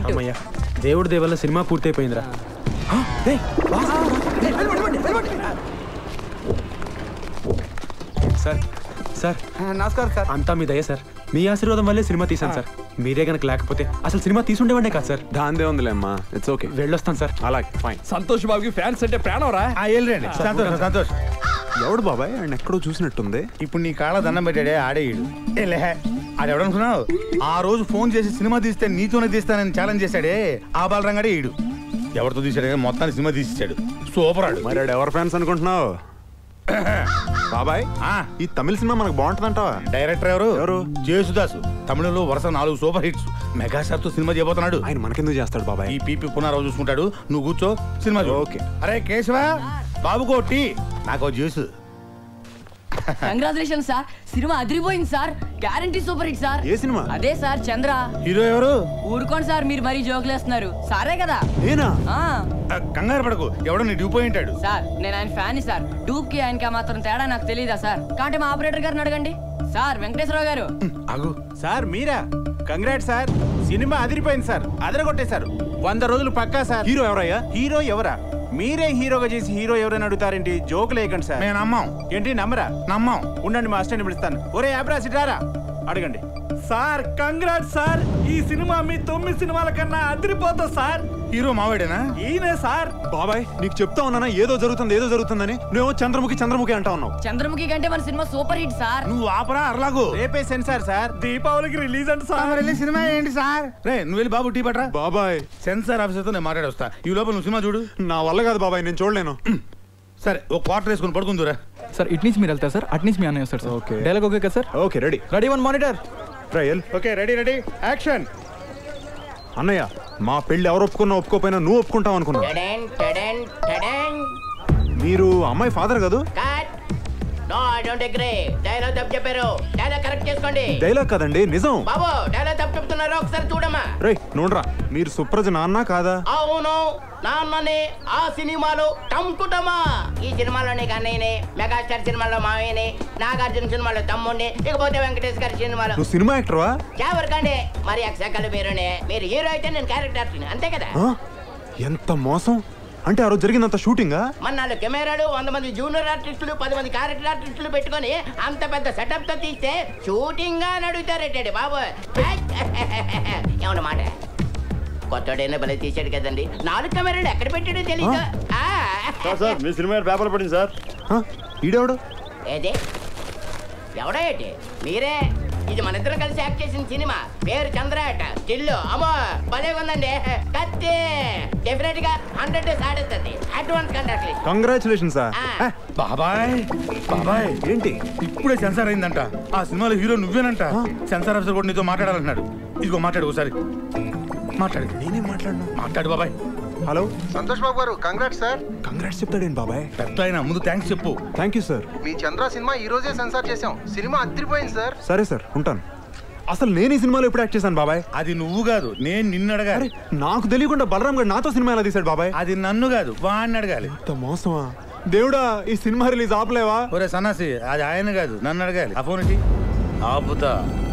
Hit అమ్మయ్య దేవుడి దేవల్ల cinema పూర్తయిపోయిందిరా ఆ, ఏయ్, వా. సార్ సార్ నమస్కారం సార్ అంతా మీ దయ సార్ మీ ఆశీర్వాదం వల్లే సినిమా తీశాను సార్ మీరే గనక లేకపోతే అసలు సినిమా తీసుండేవాడే కాదు సార్ దాందే ఉందిలే అమ్మా ఇట్స్ ఓకే వెళ్ళొస్తాను సార్ అలాగే ఫైన్ సంతోష్ బాబుకి ఫ్యాన్స్ అంటే ప్రాణం రా వెళ్ళండి సంతోష్ సంతోష్ ఎవడు బాబాయ్ ఆయన ఎక్కడో చూసినట్టుంది ఇప్పుడు నీ కాళ్ళ దండం పెట్టాడే ఆడే ఈడు ఏలే ఆడెవడనుకున్నావు ఆ రోజు ఫోన్ చేసి సినిమా తీస్తే నీతోనే తీస్తానని ఛాలెంజ్ చేశాడే ఆ బాలరంగాడే ఈడు ఎవరితో తీసాడు కానీ మొత్తాన్ని సినిమా తీసేశాడు సూపర్ ఆడు మరి ఆడు ఎవరు ఫ్యాన్స్ అనుకుంటున్నావు బాబాయ్ ఆ, ఈ తమిళ సినిమా మనకు బాగుంటుందంటావా డైరెక్టర్ ఎవరు ఎవరు? జేసుదాసు తమిళంలో వరుస నాలుగు సూపర్ హిట్స్ మెగాస్టార్ తో సినిమా చేయబోతున్నాడు ఆయన మనకెందుకు చేస్తాడు బాబాయ్ ఈ పీపీ పునరావు చూసుకుంటాడు నువ్వు కూర్చో సినిమా చూడు. ఓకే. అరే కేశవ బాబుకో టీ నాకు జ్యూస్ కంగ్రాచులేషన్ సార్ సినిమా అదిరిపోయింది sir guarantee super hit sir ఏ సినిమా అదే సార్ చంద్ర హీరో ఎవరు ఊరుకోండి సార్ మీరు మరీ జోకులు వేస్తున్నారు సారే కదా నేనా ఆ ఆ, కంగారు పడకు ఎవడో నీ డ్యూపోయి ఉంటాడు సార్ నేను ఆయన ఫ్యాన్ సార్ డూప్ కి ఆయనకి ఆ మాత్రం తేడా నాకు తెలియదా సార్ కాబట్టి మా ఆపరేటర్ గారిని అడగండి సార్ వెంకటేశ్వరరావు గారు ఆగు సార్ మీరా కంగ్రాట్ సార్ సినిమా అదిరిపోయింది సార్ అదరగొట్టేశారు వంద రోజులు పక్కా సార్ హీరో ఎవరయ్యా హీరో ఎవరా మీరే హీరోగా చేసి హీరో ఎవరైనా అడుగుతారేంటి జోకులు వేయకండి సార్ మేము నమ్మాం ఏంటి నమ్మరా నమ్మాం ఉండండి మా అసిస్టెంట్ పిలుస్తాను ఒరే యాబ్రాస్ ఇటారా అడగండి సార్ కంగ్రాట్ సార్ ఈ సినిమా మీ తొమ్మిది సినిమాల కన్నా అదిరిపోతుంది సార్ హీరో మావాడేనా ఈయనే సార్ బాబాయ్ నీకు చెప్తా ఉన్నానా ఏదో జరుగుతుంది ఏదో జరుగుతుందని నువ్వు చంద్రముఖి చంద్రముఖి అంటా ఉన్నావు చంద్రముఖి కంటే మన సినిమా సూపర్ హిట్ సార్ నువ్వు ఆపరా అర్లాగు రేపే సెన్సార్ సార్ దీపావళికి రిలీజ్ అంట సార్ వెళ్ళి సినిమా ఏంటి సార్ రే నువ్వు వెళ్ళి బాబు టీ పట్రా బాబాయ్ సెన్సార్ ఆఫీసర్తో నేను మాట్లాడొస్తా ఈ లోపల నువ్వు సినిమా చూడు నా వల్ల కాదు బాబాయ్ నేను చూడలేను సరే ఒక క్వార్టర్ వేసుకుని పడుకుందురా సార్ ఇటు నుంచి మీరు వెళ్తారు సార్ అటు నుంచి మీ అన్నయ్య వస్తారు సార్ Okay. డైలాగ్ ఓకే కదా sir okay ready ready one monitor trial okay ready ready action అన్నయ్య మా పెళ్లి ఎవరు ఒప్పుకున్నా ఒప్పుకోపోయినా నువ్వు ఒప్పుకుంటావు అనుకున్నా టడెన్ టడెన్ టడెన్ మీరు అమ్మాయి ఫాదర్ కాదు cut no I don't agree dialogue తప్పు చెప్పారు డైలాగ్ కరెక్ట్ చేసుకోండి డైలాగ్ కదండి నిజం బాబు డైలాగ్ తప్పు చెప్తున్నారు ఒకసారి చూడమ్మా రే నోడ్రా మీరు సుప్రజ నాన్న కాదా అవును నాన్నని ఆ సినిమాలో టంకుటమా ఈ సినిమాలోని కన్నయ్యని మెగాస్టార్ సినిమాలో మావయ్యని నాగార్జున సినిమాలో తమ్ముడిని ఇకపోతే వెంకటేష్ గారి సినిమాలో నువ్వు సినిమా యాక్టర్వా ఎవరికండి మరి అక్షకల పేరునే మీరు హీరో అయితే నేను క్యారెక్టర్ అంతే కదా ఆ? ఎంత మోసం అంటే ఆ రోజు జరిగినంత షూటింగా మన నాలుగు కెమెరాలు వంద మంది జూనియర్ ఆర్టిస్టులు పది మంది క్యారెక్టర్ ఆర్టిస్టులు పెట్టుకొని అంత పెద్ద సెటప్ తో తీస్తే షూటింగ్ గా నడుగుతారేటండి బాబు ఏమన్న మాట కొత్తడైనా భలే తీశాడు కదండి నాలుగు కెమెరాలు ఎక్కడ పెట్టాడో తెలీదు ఆ. మీ సినిమా పేపర్ పడింది సార్ ఆ? ఈడెవడు ఏది ఎవడో ఏంటి మీరే ఇది మన ఇద్దరం కలిసి యాక్ట్ చేసిన సినిమా పేరు చంద్రాట జిల్లు అమ్మో భలే ఉందండి కత్తి డెఫినెట్ గా హండ్రెడ్ డేస్ ఆడేస్తుంది అడ్వాన్స్ కంట్రాక్ట్ కంగ్రాచులేషన్ సార్ ఆ. బాబాయ్ బాబాయ్ ఏంటి ఇప్పుడే సెన్సార్ అయిందంట ఆ సినిమాలో హీరో నువ్వేనంట సెన్సార్ ఆఫీసర్ కూడా నీతో మాట్లాడాలన్నాడు ఇదిగో మాట్లాడు ఒకసారి మాట్లాడు నేనేం మాట్లాడను మాట్లాడు బాబాయ్ హలో సంతోష్ బాబు గారు కంగ్రాట్స్ సార్ కంగ్రాట్స్ చెప్తాడేంటి బాబాయ్ పెద్ద ఆయన ముందు థ్యాంక్స్ చెప్పు థ్యాంక్ యూ సార్ మీ చంద్ర సినిమా ఈ రోజే సెన్సార్ చేసాం సినిమా అదిరిపోయింది సార్ సరే సార్ ఉంటాను అసలు నేను ఈ సినిమాలో ఎప్పుడు యాక్ట్ చేశాను బాబాయ్ అది నువ్వు కాదు నేను నిన్ను అరే అడగాలి నాకు తెలియకుండా బలరాం గారు నాతో సినిమా ఎలా తీశాడు బాబాయ్ అది నన్ను కాదు వాడిని అడగాలి ఎంత మోసమా దేవుడా ఈ సినిమా రిలీజ్ ఆపలేవా ఒరే సన్నాసి అది ఆయన కాదు నన్ను అడగాలి ఆ ఫోన్ ఇటీ ఆపుతా